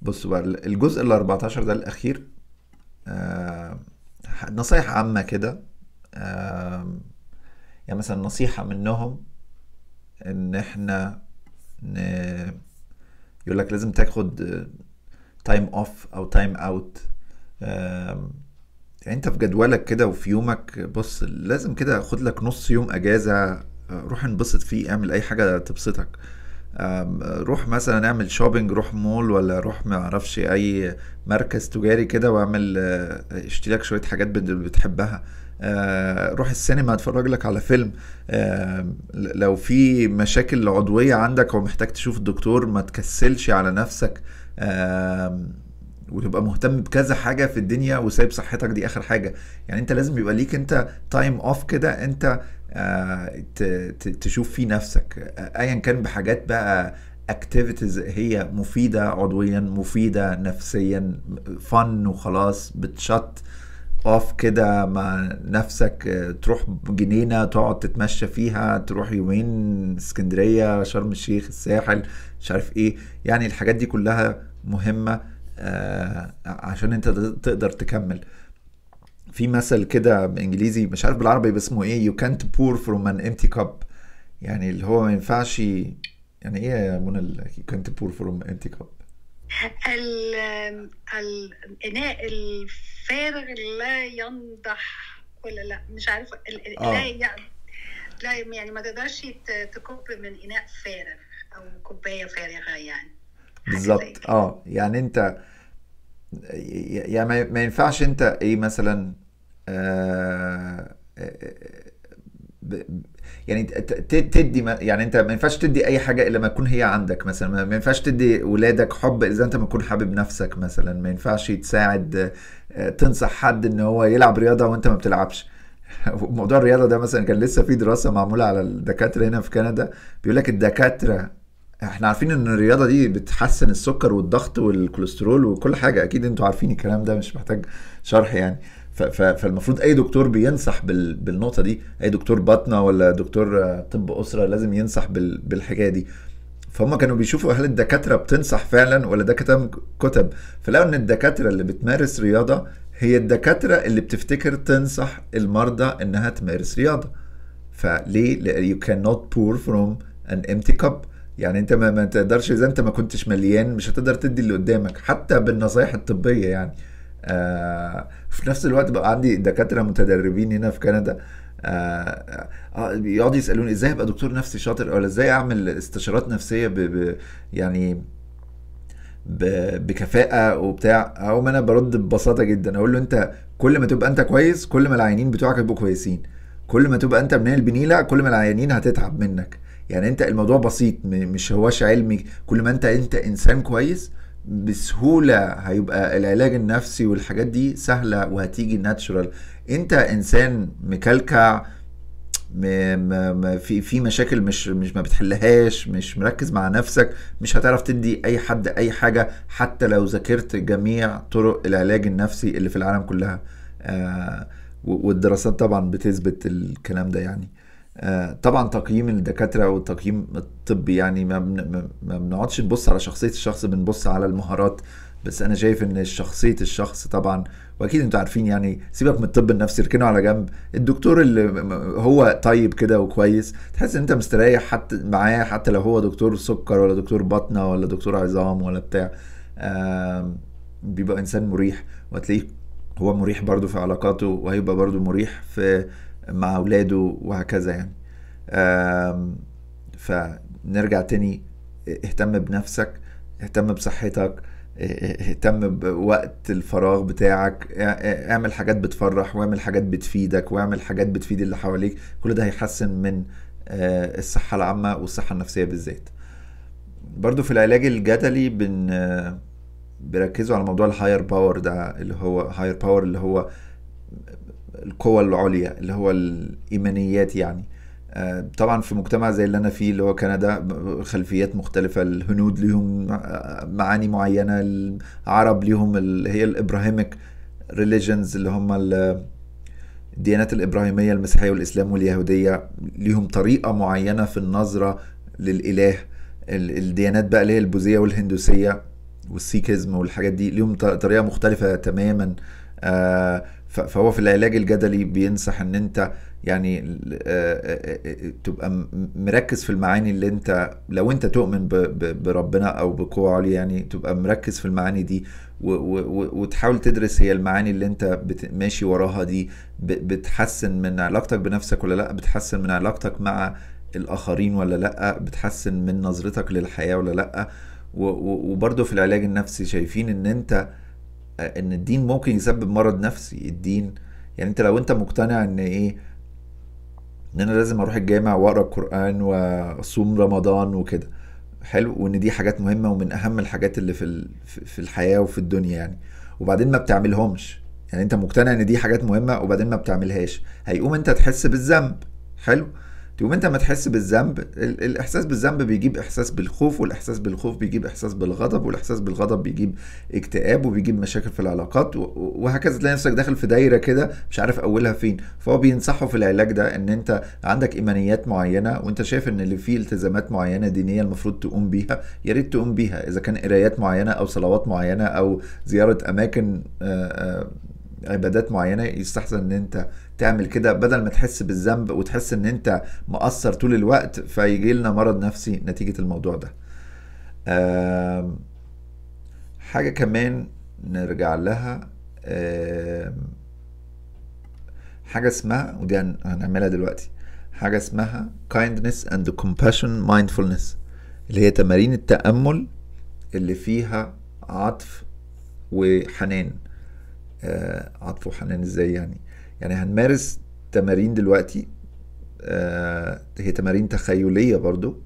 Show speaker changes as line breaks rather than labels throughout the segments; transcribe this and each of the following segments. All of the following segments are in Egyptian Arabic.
بص بقى الجزء ال 14 ده الاخير آه نصايح عامه كده آه يعني مثلا نصيحه منهم ان احنا ن... يقول لك لازم تاخد تايم اوف او تايم اوت يعني انت في جدولك كده وفي يومك بص لازم كده خد لك نص يوم اجازه روح انبسط فيه اعمل اي حاجه تبسطك روح مثلا اعمل شوبينج روح مول ولا روح ما اعرفش اي مركز تجاري كده واعمل اشتري لك شويه حاجات بتحبها روح السينما اتفرج لك على فيلم لو في مشاكل عضويه عندك ومحتاج تشوف الدكتور ما تكسلش على نفسك وتبقى مهتم بكذا حاجة في الدنيا وسايب صحتك دي آخر حاجة يعني أنت لازم يبقى ليك أنت تايم أوف كده أنت آه تشوف فيه نفسك أيا كان بحاجات بقى اكتيفيتيز هي مفيدة عضويا مفيدة نفسيا فن وخلاص بتشط اوف كده مع نفسك تروح جنينة تقعد تتمشى فيها تروح يومين اسكندرية شرم الشيخ الساحل مش عارف ايه يعني الحاجات دي كلها مهمة آه عشان انت تقدر تكمل في مثل كده بانجليزي مش عارف بالعربي بس اسمه ايه you can't pour from an empty cup يعني اللي هو ما ينفعش يعني ايه يا منى you can't pour from an empty cup
الاناء الفارغ لا ينضح ولا لا مش عارفه
آه.
لا يعني لا يعني ما تقدرش تكب من اناء فارغ او كوبايه فارغه يعني
بالظبط اه يعني انت يعني ما ينفعش انت ايه مثلا آه يعني تدي يعني انت ما ينفعش تدي اي حاجه الا ما تكون هي عندك مثلا ما ينفعش تدي ولادك حب اذا انت ما تكون حابب نفسك مثلا ما ينفعش تساعد تنصح حد ان هو يلعب رياضه وانت ما بتلعبش موضوع الرياضه ده مثلا كان لسه في دراسه معموله على الدكاتره هنا في كندا بيقول لك الدكاتره احنا عارفين ان الرياضه دي بتحسن السكر والضغط والكوليسترول وكل حاجه اكيد انتوا عارفين الكلام ده مش محتاج شرح يعني فالمفروض اي دكتور بينصح بالنقطه دي اي دكتور باطنه ولا دكتور طب اسره لازم ينصح بالحكايه دي فهم كانوا بيشوفوا هل الدكاتره بتنصح فعلا ولا ده كتب كتب فلقوا ان الدكاتره اللي بتمارس رياضه هي الدكاتره اللي بتفتكر تنصح المرضى انها تمارس رياضه فليه you cannot pour from an empty cup يعني انت ما, ما تقدرش اذا انت ما كنتش مليان مش هتقدر تدي اللي قدامك حتى بالنصايح الطبيه يعني آه في نفس الوقت بقى عندي دكاتره متدربين هنا في كندا آه آه بيقعدوا يسالوني ازاي ابقى دكتور نفسي شاطر ولا ازاي اعمل استشارات نفسيه ب, ب يعني ب بكفاءه وبتاع او ما انا برد ببساطه جدا اقول له انت كل ما تبقى انت كويس كل ما العيانين بتوعك يبقوا كويسين كل ما تبقى انت منال بنيله كل ما العيانين هتتعب منك يعني انت الموضوع بسيط مش هواش علمي كل ما انت انت انسان كويس بسهولة هيبقى العلاج النفسي والحاجات دي سهلة وهتيجي ناتشورال انت انسان مكلكع م م في في مشاكل مش مش ما بتحلهاش مش مركز مع نفسك مش هتعرف تدي اي حد اي حاجه حتى لو ذاكرت جميع طرق العلاج النفسي اللي في العالم كلها آه والدراسات طبعا بتثبت الكلام ده يعني آه طبعا تقييم الدكاتره والتقييم الطبي يعني ما ما بنقعدش نبص على شخصيه الشخص بنبص على المهارات بس انا شايف ان شخصيه الشخص طبعا واكيد انتوا عارفين يعني سيبك من الطب النفسي اركنه على جنب الدكتور اللي هو طيب كده وكويس تحس ان انت مستريح حتى معاه حتى لو هو دكتور سكر ولا دكتور بطنه ولا دكتور عظام ولا بتاع بيبقى انسان مريح وهتلاقيه هو مريح برضو في علاقاته وهيبقى برضو مريح في مع اولاده وهكذا يعني فنرجع تاني اهتم بنفسك اهتم بصحتك اهتم بوقت الفراغ بتاعك اعمل حاجات بتفرح واعمل حاجات بتفيدك واعمل حاجات بتفيد اللي حواليك كل ده هيحسن من الصحة العامة والصحة النفسية بالذات برضو في العلاج الجدلي بن بيركزوا على موضوع الهاير باور ده اللي هو هاير باور اللي هو القوة العليا اللي هو الإيمانيات يعني طبعا في مجتمع زي اللي انا فيه اللي هو كندا خلفيات مختلفه الهنود ليهم معاني معينه العرب ليهم اللي هي الابراهيميك ريليجنز اللي هم الديانات الابراهيميه المسيحيه والاسلام واليهوديه ليهم طريقه معينه في النظره للاله الديانات بقى اللي هي البوذيه والهندوسيه والسيكيزم والحاجات دي ليهم ط- طريقه مختلفه تماما آه، ف- فهو في العلاج الجدلي بينصح ان انت يعني آه، آه، آه، تبقى م- مركز في المعاني اللي انت لو انت تؤمن ب- ب- بربنا او بقوة عليا يعني تبقى مركز في المعاني دي و- و- و- وتحاول تدرس هي المعاني اللي انت بت- ماشي وراها دي ب- بتحسن من علاقتك بنفسك ولا لا بتحسن من علاقتك مع الاخرين ولا لا بتحسن من نظرتك للحياة ولا لا و- و- وبرضه في العلاج النفسي شايفين ان انت ان الدين ممكن يسبب مرض نفسي الدين يعني انت لو انت مقتنع ان ايه ان انا لازم اروح الجامع واقرا القران واصوم رمضان وكده حلو وان دي حاجات مهمه ومن اهم الحاجات اللي في ال- في في الحياه وفي الدنيا يعني وبعدين ما بتعملهمش يعني انت مقتنع ان دي حاجات مهمه وبعدين ما بتعملهاش هيقوم انت تحس بالذنب حلو تقوم انت ما تحس بالذنب ال- الاحساس بالذنب بيجيب احساس بالخوف والاحساس بالخوف بيجيب احساس بالغضب والاحساس بالغضب بيجيب اكتئاب وبيجيب مشاكل في العلاقات و- و- وهكذا تلاقي نفسك داخل في دايره كده مش عارف اولها فين فهو بينصحوا في العلاج ده ان انت عندك ايمانيات معينه وانت شايف ان اللي فيه التزامات معينه دينيه المفروض تقوم بيها يا ريت تقوم بيها اذا كان قرايات معينه او صلوات معينه او زياره اماكن آه، آه، عبادات معينه يستحسن ان انت تعمل كده بدل ما تحس بالذنب وتحس ان انت مقصر طول الوقت فيجي لنا مرض نفسي نتيجه الموضوع ده آم، حاجه كمان نرجع لها آم، حاجه اسمها ودي هن- هنعملها دلوقتي حاجه اسمها kindness and compassion mindfulness اللي هي تمارين التامل اللي فيها عطف وحنان آه، عطف وحنان ازاي يعني يعني هنمارس تمارين دلوقتي آه، هي تمارين تخيلية برضو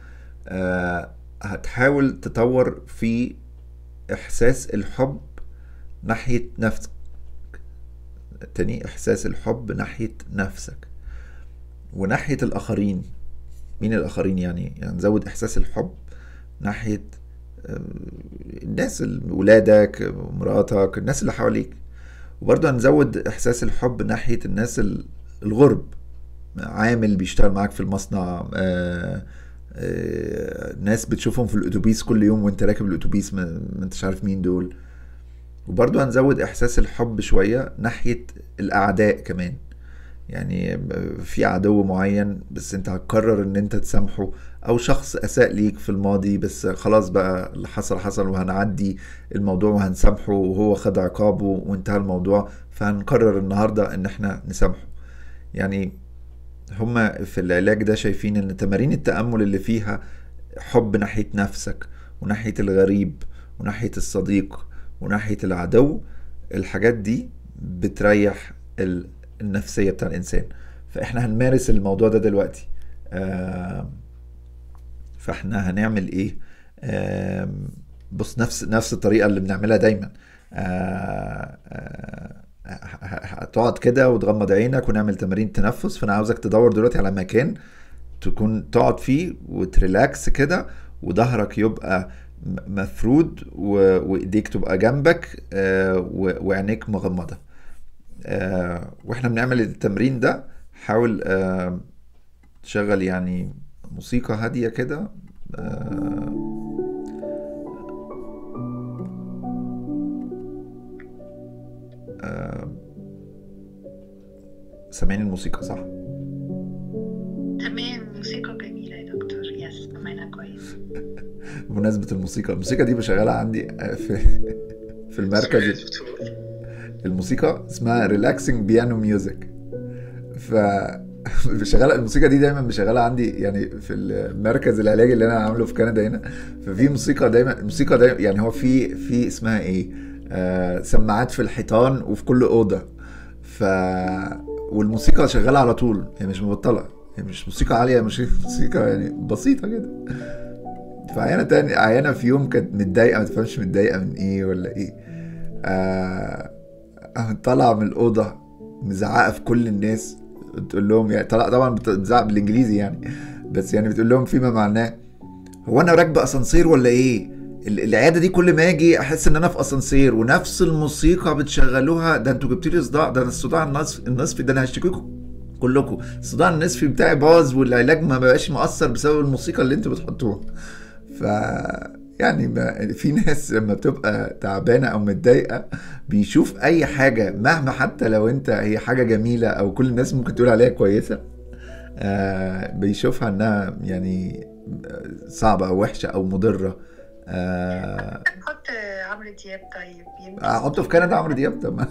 آه، هتحاول تطور في إحساس الحب ناحية نفسك تاني إحساس الحب ناحية نفسك وناحية الآخرين مين الآخرين يعني يعني نزود إحساس الحب ناحية آه، الناس ال- ولادك مراتك الناس اللي حواليك وبرضه هنزود احساس الحب ناحيه الناس ال- الغرب عامل بيشتغل معاك في المصنع آه، آه، ناس بتشوفهم في الاتوبيس كل يوم وانت راكب الاتوبيس ما ما انتش عارف مين دول وبرضه هنزود احساس الحب شويه ناحيه الاعداء كمان يعني في عدو معين بس انت هتقرر ان انت تسامحه او شخص اساء ليك في الماضي بس خلاص بقى اللي حصل حصل وهنعدي الموضوع وهنسامحه وهو خد عقابه وانتهى الموضوع فهنقرر النهارده ان احنا نسامحه يعني هما في العلاج ده شايفين ان تمارين التأمل اللي فيها حب ناحية نفسك وناحية الغريب وناحية الصديق وناحية العدو الحاجات دي بتريح ال- النفسية بتاع الإنسان فإحنا هنمارس الموضوع ده دلوقتي آم، فإحنا هنعمل إيه آم، بص نفس نفس الطريقة اللي بنعملها دايما آه، آه، ه- ه- هتقعد كده وتغمض عينك ونعمل تمارين تنفس فأنا عاوزك تدور دلوقتي على مكان تكون تقعد فيه وتريلاكس كده وظهرك يبقى م- مفرود و- وايديك تبقى جنبك آه، و- وعينيك مغمضة آه، واحنا بنعمل التمرين ده حاول آه، تشغل يعني موسيقى هادية كده آه، آه، سامعين الموسيقى صح؟
تمام موسيقى جميلة يا دكتور يس سمعنا كويس
بمناسبة الموسيقى الموسيقى دي بشغلها عندي في في المركز الموسيقى اسمها ريلاكسنج بيانو ميوزك ف بشغلها الموسيقى دي دايما بشغلها عندي يعني في المركز العلاجي اللي انا عامله في كندا هنا ففي موسيقى دايما الموسيقى دايما يعني هو في في اسمها ايه آه سماعات في الحيطان وفي كل اوضه ف والموسيقى شغاله على طول هي مش مبطله هي مش موسيقى عاليه مش موسيقى يعني بسيطه كده فعيانة تاني عيانة في يوم كانت متضايقة ما تفهمش متضايقة من ايه ولا ايه آه قامت طالعة من الأوضة مزعقة في كل الناس بتقول لهم يعني طلع طبعا بتزعق بالانجليزي يعني بس يعني بتقول لهم فيما معناه هو انا راكبه اسانسير ولا ايه ال- العياده دي كل ما اجي احس ان انا في اسانسير ونفس الموسيقى بتشغلوها ده انتوا جبتوا لي صداع ده أنا الصداع النصف النصفي ده انا هشتكيكم كلكم الصداع النصفي بتاعي باظ والعلاج ما بقاش مؤثر بسبب الموسيقى اللي انتوا بتحطوها ف يعني ما في ناس لما بتبقى تعبانه او متضايقه بيشوف اي حاجه مهما حتى لو انت هي حاجه جميله او كل الناس ممكن تقول عليها كويسه آه بيشوفها انها يعني صعبه او وحشه او مضره آه
حط عمرو دياب طيب يمكن
احطه في كندا عمرو دياب طب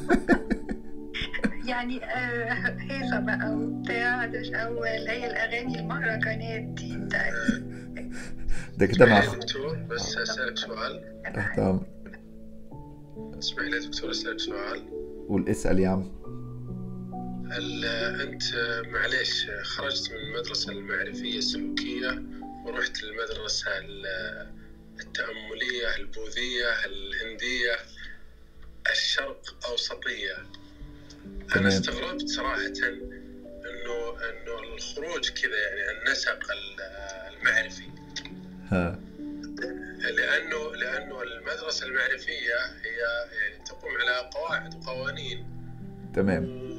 يعني آه، هيصة بقى وبتاع ده مش أول هي الأغاني المهرجانات دي بتاعت
ده كده مع
يا دكتور بس اسالك سؤال
تحت امر
اسمح لي يا دكتور اسالك سؤال
قول اسال يا عم
هل انت معليش خرجت من المدرسه المعرفيه السلوكيه ورحت للمدرسه ال- التامليه البوذيه الهنديه الشرق اوسطيه
تمام.
انا استغربت صراحه انه انه الخروج كذا يعني النسق ال- المعرفي
ها
لانه لانه المدرسه المعرفيه هي يعني تقوم على قواعد وقوانين
تمام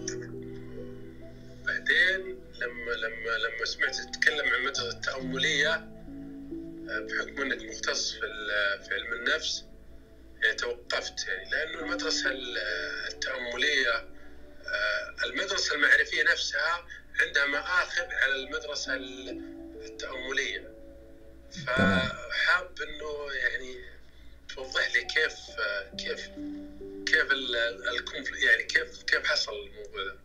بعدين لما لما لما سمعت تتكلم عن المدرسه التامليه آه، بحكم انك مختص في ال- في علم النفس يعني توقفت يعني لانه المدرسه ال- التامليه آه، المدرسه المعرفيه نفسها عندها مآخذ على المدرسه ال- التامليه فحاب انه يعني توضح لي كيف آه، كيف كيف ال- الكونفل يعني كيف كيف حصل الموضوع ده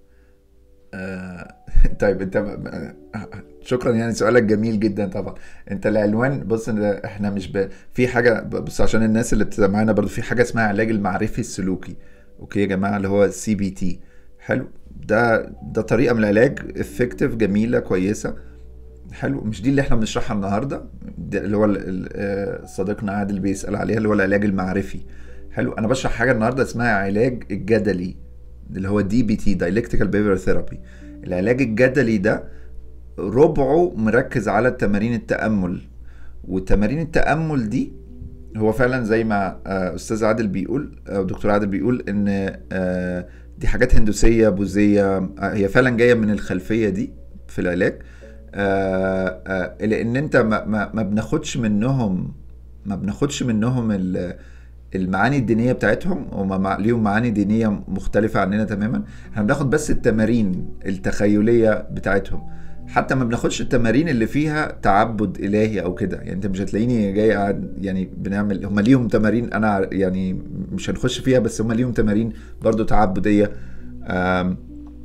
آه، طيب انت آه، شكرا يعني سؤالك جميل جدا طبعا انت العنوان بص إن احنا مش ب... في حاجه بص عشان الناس اللي بتبقى معانا برضو في حاجه اسمها علاج المعرفي السلوكي اوكي يا جماعه اللي هو سي بي تي حلو ده ده طريقه من العلاج افكتيف جميله كويسه حلو مش دي اللي احنا بنشرحها النهارده ده اللي هو ال- ال- آه، صديقنا عادل بيسأل عليها اللي هو العلاج المعرفي حلو انا بشرح حاجه النهارده اسمها علاج الجدلي اللي هو دي بي تي dialectical behavioral therapy العلاج الجدلي ده ربعه مركز على التمارين التأمل وتمارين التأمل دي هو فعلا زي ما آه، استاذ عادل بيقول او دكتور عادل بيقول ان آه، دي حاجات هندوسيه بوذيه آه، هي فعلا جايه من الخلفيه دي في العلاج آه، آه، لان انت ما, ما, ما بناخدش منهم ما بناخدش منهم ال- المعاني الدينيه بتاعتهم هم مع- ليهم معاني دينيه مختلفه عننا تماما احنا بناخد بس التمارين التخيليه بتاعتهم حتى ما بناخدش التمارين اللي فيها تعبد الهي او كده يعني انت مش هتلاقيني جاي قاعد يعني بنعمل هم ليهم تمارين انا يعني مش هنخش فيها بس هم ليهم تمارين برضو تعبديه آم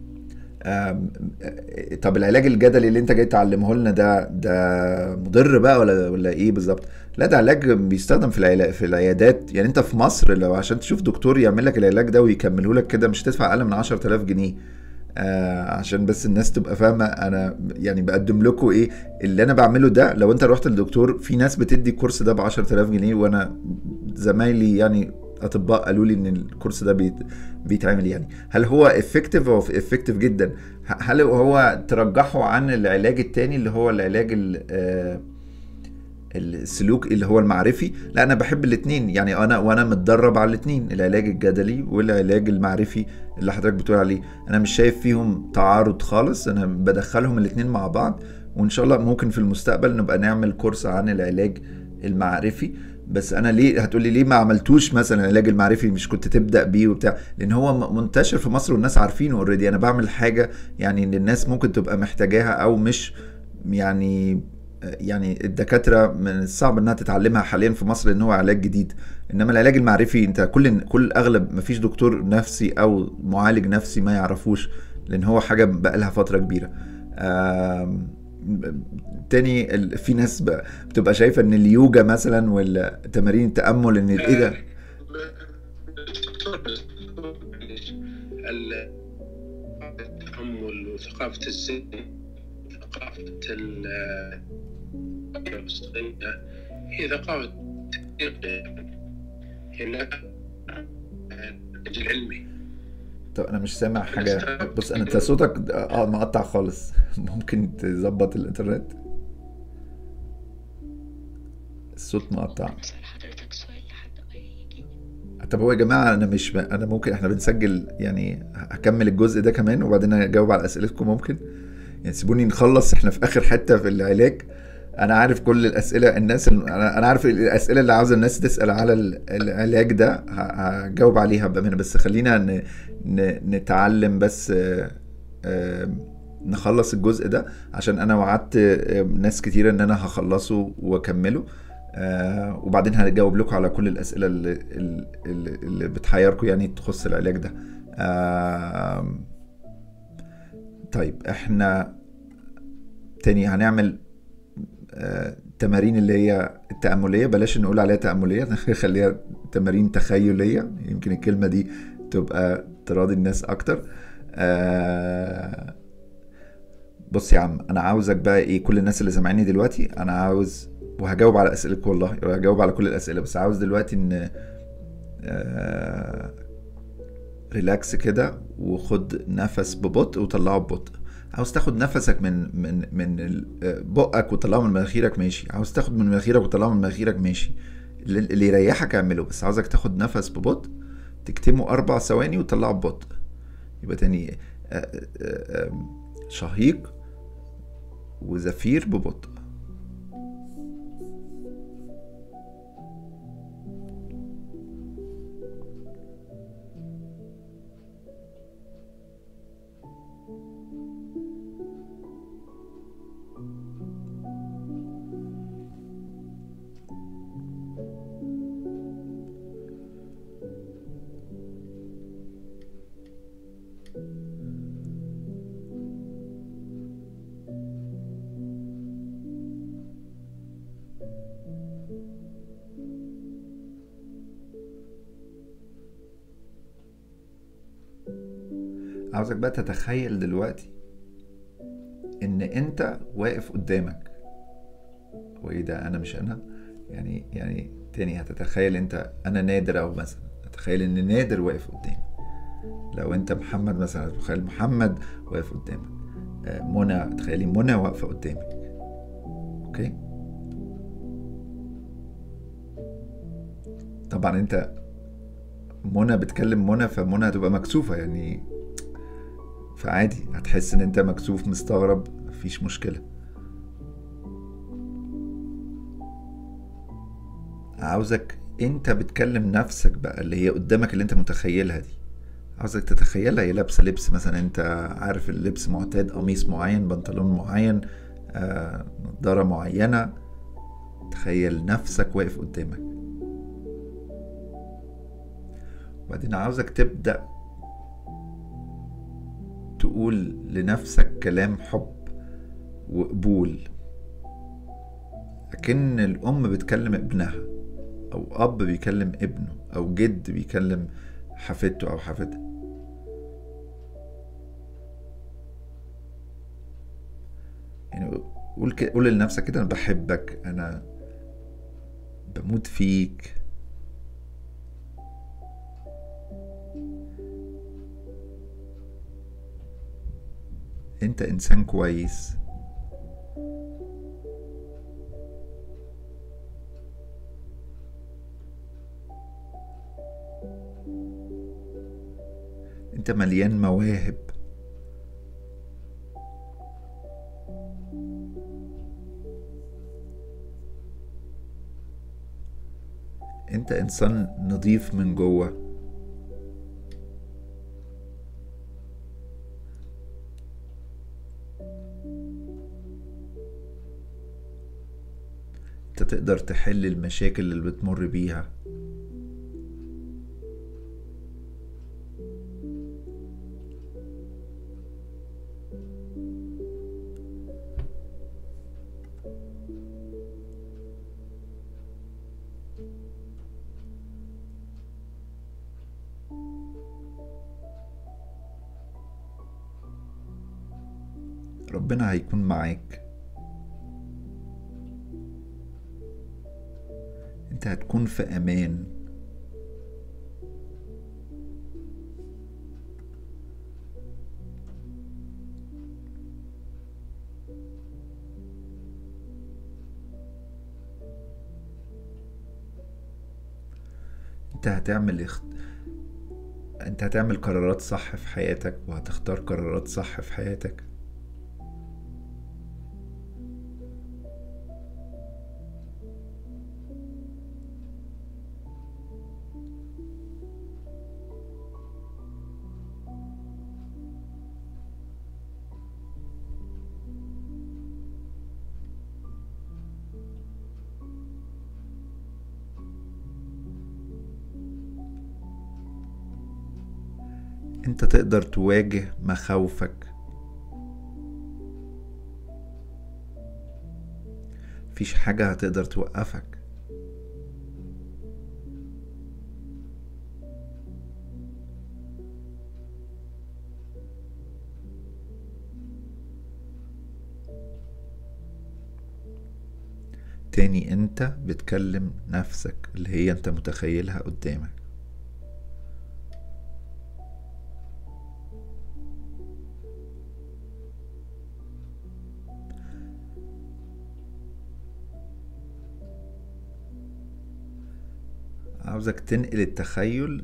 آم طب العلاج الجدلي اللي انت جاي تعلمه لنا ده ده مضر بقى ولا ولا ايه بالظبط؟ لا ده علاج بيستخدم في العلا- في العيادات يعني انت في مصر لو عشان تشوف دكتور يعمل لك العلاج ده ويكمله لك كده مش هتدفع اقل من 10000 جنيه آه عشان بس الناس تبقى فاهمه انا يعني بقدم لكم ايه اللي انا بعمله ده لو انت رحت للدكتور في ناس بتدي الكورس ده ب 10000 جنيه وانا زمايلي يعني اطباء قالوا لي ان الكورس ده بيت بيتعمل يعني هل هو افكتيف هو افكتيف جدا ه- هل هو ترجحه عن العلاج التاني اللي هو العلاج ال- آه، السلوك اللي هو المعرفي لا انا بحب الاثنين يعني انا وانا متدرب على الاثنين العلاج الجدلي والعلاج المعرفي اللي حضرتك بتقول عليه انا مش شايف فيهم تعارض خالص انا بدخلهم الاثنين مع بعض وان شاء الله ممكن في المستقبل نبقى نعمل كورس عن العلاج المعرفي بس انا ليه هتقولي ليه ما عملتوش مثلا العلاج المعرفي مش كنت تبدا بيه وبتاع لان هو م- منتشر في مصر والناس عارفينه اوريدي انا بعمل حاجه يعني ان الناس ممكن تبقى محتاجاها او مش يعني يعني الدكاتره من الصعب انها تتعلمها حاليا في مصر لان هو علاج جديد انما العلاج المعرفي انت كل كل اغلب مفيش دكتور نفسي او معالج نفسي ما يعرفوش لان هو حاجه بقى لها فتره كبيره آم، تاني ال- في ناس ب- بتبقى شايفه ان اليوجا مثلا والتمارين التامل ان ايه ده
التأمل وثقافة الذهن ثقافة ال هي ثقافة هي لا العلمي
طب انا مش سامع حاجه بص انا انت صوتك اه مقطع خالص ممكن تظبط الانترنت الصوت مقطع
أسأل حضرتك سؤال لحد ما يجي
طب هو يا جماعه انا مش ب... انا ممكن احنا بنسجل يعني هكمل الجزء ده كمان وبعدين اجاوب على اسئلتكم ممكن يعني سيبوني نخلص احنا في اخر حته في العلاج انا عارف كل الاسئله الناس ال- انا أنا عارف الاسئله اللي عاوزه الناس تسال على ال- العلاج ده ه- هجاوب عليها بامانه بس خلينا ن... ن... نتعلم بس آه، آه، نخلص الجزء ده عشان انا وعدت آه، ناس كتيره ان انا هخلصه واكمله آه، وبعدين هجاوب لكم على كل الاسئله اللي, اللي, اللي بتحيركم يعني تخص العلاج ده آه، طيب احنا تاني هنعمل آه، تمارين اللي هي التأملية بلاش نقول عليها تأملية خليها تمارين تخيلية يمكن الكلمة دي تبقى تراضي الناس أكتر آه، بص يا عم أنا عاوزك بقى إيه كل الناس اللي سامعيني دلوقتي أنا عاوز وهجاوب على أسئلتكم والله هجاوب على كل الأسئلة بس عاوز دلوقتي إن آه، ريلاكس كده وخد نفس ببطء وطلعه ببطء عاوز تاخد نفسك من من من ال- بقك وتطلعه من مناخيرك ماشي عاوز تاخد من مناخيرك وتطلعه من مناخيرك ماشي اللي اللي يريحك اعمله بس عاوزك تاخد نفس ببطء تكتمه اربع ثواني وتطلعه ببطء يبقى تاني آه، آه، آه، شهيق وزفير ببطء عاوزك بقى تتخيل دلوقتي ان انت واقف قدامك وايه ده انا مش انا يعني يعني تاني هتتخيل انت انا نادر او مثلا تخيل ان نادر واقف قدامي لو انت محمد مثلا تخيل محمد واقف قدامك آه، منى تخيلي منى واقفه قدامك اوكي طبعا انت منى بتكلم منى فمنى هتبقى مكسوفه يعني فعادي هتحس ان انت مكسوف مستغرب مفيش مشكله عاوزك انت بتكلم نفسك بقى اللي هي قدامك اللي انت متخيلها دي عاوزك تتخيلها هي لابسه لبس مثلا انت عارف اللبس معتاد قميص معين بنطلون معين آه، نضاره معينه تخيل نفسك واقف قدامك وبعدين عاوزك تبدأ تقول لنفسك كلام حب وقبول أكن الأم بتكلم ابنها أو أب بيكلم ابنه أو جد بيكلم حفيدته أو حفيدها يعني قول كده قول لنفسك كده أنا بحبك أنا بموت فيك انت انسان كويس انت مليان مواهب انت انسان نظيف من جوه انت تقدر تحل المشاكل اللي بتمر بيها ربنا هيكون معاك انت هتكون في امان انت هتعمل اخت... انت هتعمل قرارات صح في حياتك وهتختار قرارات صح في حياتك انت تقدر تواجه مخاوفك مفيش حاجة هتقدر توقفك تاني انت بتكلم نفسك اللي هي انت متخيلها قدامك عاوزك تنقل التخيل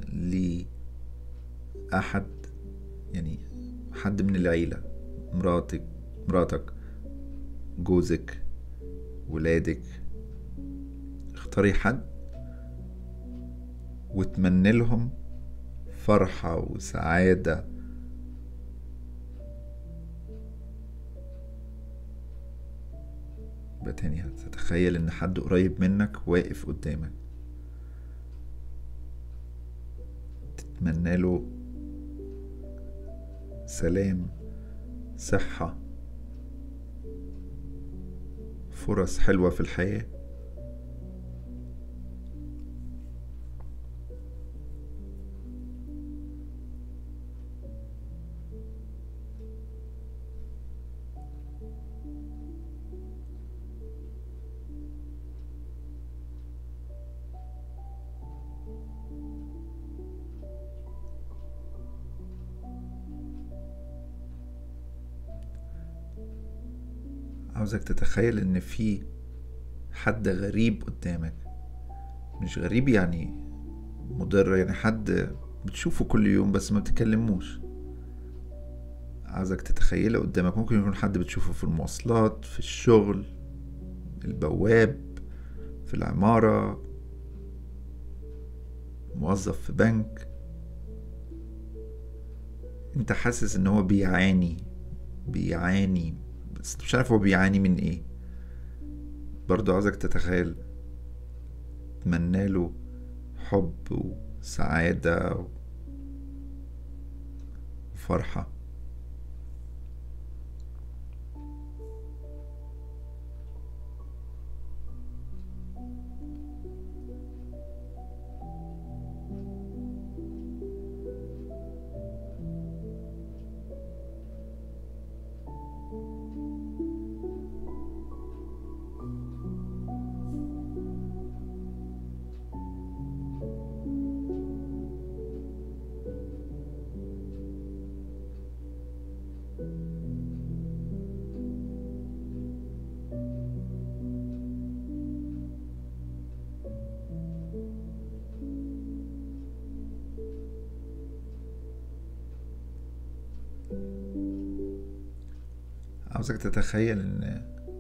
لأحد يعني حد من العيلة مراتك مراتك جوزك ولادك اختاري حد وتمني لهم فرحة وسعادة يبقى تاني هتتخيل ان حد قريب منك واقف قدامك تتمنى له سلام صحة فرص حلوة في الحياة عاوزك تتخيل ان في حد غريب قدامك مش غريب يعني مضر يعني حد بتشوفه كل يوم بس ما بتكلموش عاوزك تتخيله قدامك ممكن يكون حد بتشوفه في المواصلات في الشغل البواب في العمارة موظف في بنك انت حاسس ان هو بيعاني بيعاني بس مش عارف هو بيعاني من ايه برضو عاوزك تتخيل تمناله حب وسعادة وفرحة عاوزك تتخيل ان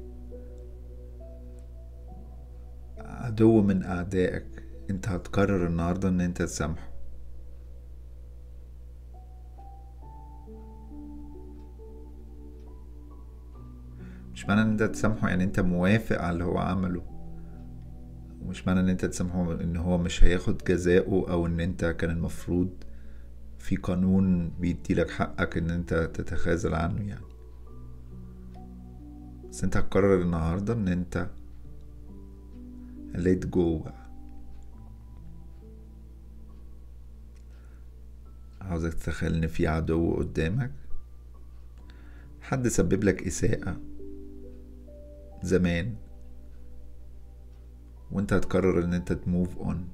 عدو من اعدائك انت هتقرر النهاردة ان انت تسامحه مش معنى ان انت تسامحه يعني انت موافق على اللي هو عمله ومش معنى ان انت تسامحه ان هو مش هياخد جزاؤه او ان انت كان المفروض في قانون بيديلك حقك ان انت تتخاذل عنه يعني بس انت هتقرر النهاردة ان انت let go بقى عاوزك تتخيل ان في عدو قدامك حد سبب لك اساءة زمان وانت هتقرر ان انت تموف اون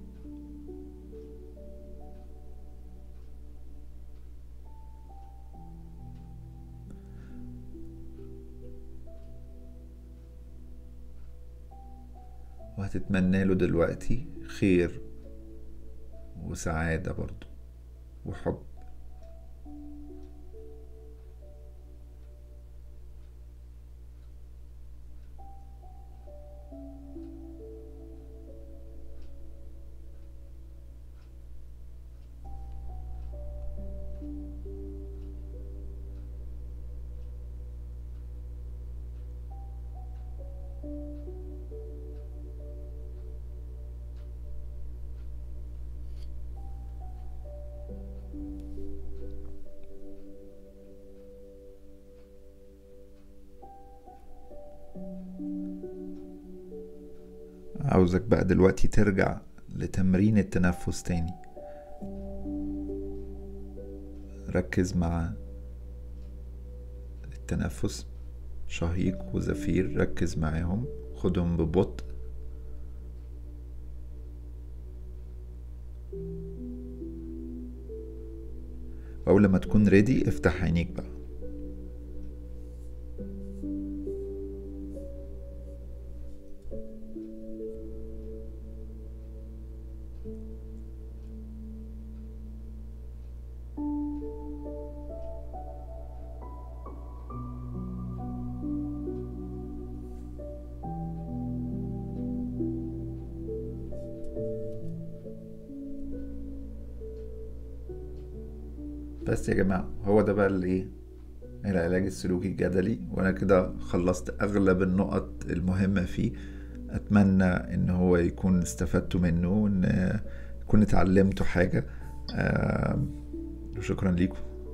وهتتمنى له دلوقتي خير وسعادة برضو وحب عاوزك بقى دلوقتي ترجع لتمرين التنفس تاني ركز مع التنفس شهيق وزفير ركز معاهم خدهم ببطء وأول لما تكون ريدي افتح عينيك بقى بس يا جماعة هو ده بقى الايه العلاج السلوكي الجدلي وانا كده خلصت اغلب النقط المهمة فيه اتمنى ان هو يكون استفدتوا منه وان يكون اتعلمتوا حاجة آه، وشكرا ليكم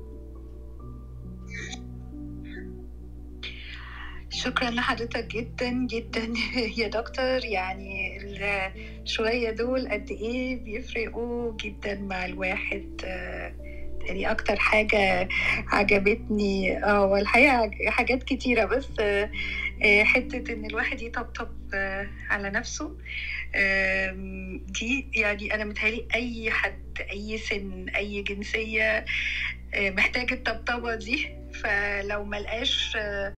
شكرا لحضرتك جدا جدا يا دكتور يعني الشوية دول قد ايه بيفرقوا جدا مع الواحد آه، يعني اكتر حاجة عجبتني اه والحقيقة حاجات كتيرة بس آه، آه، حتة ان الواحد يطبطب آه، على نفسه آم، دي يعني انا متهيألي اي حد اي سن اي جنسية آه، محتاج الطبطبة دي فلو ملقاش آه،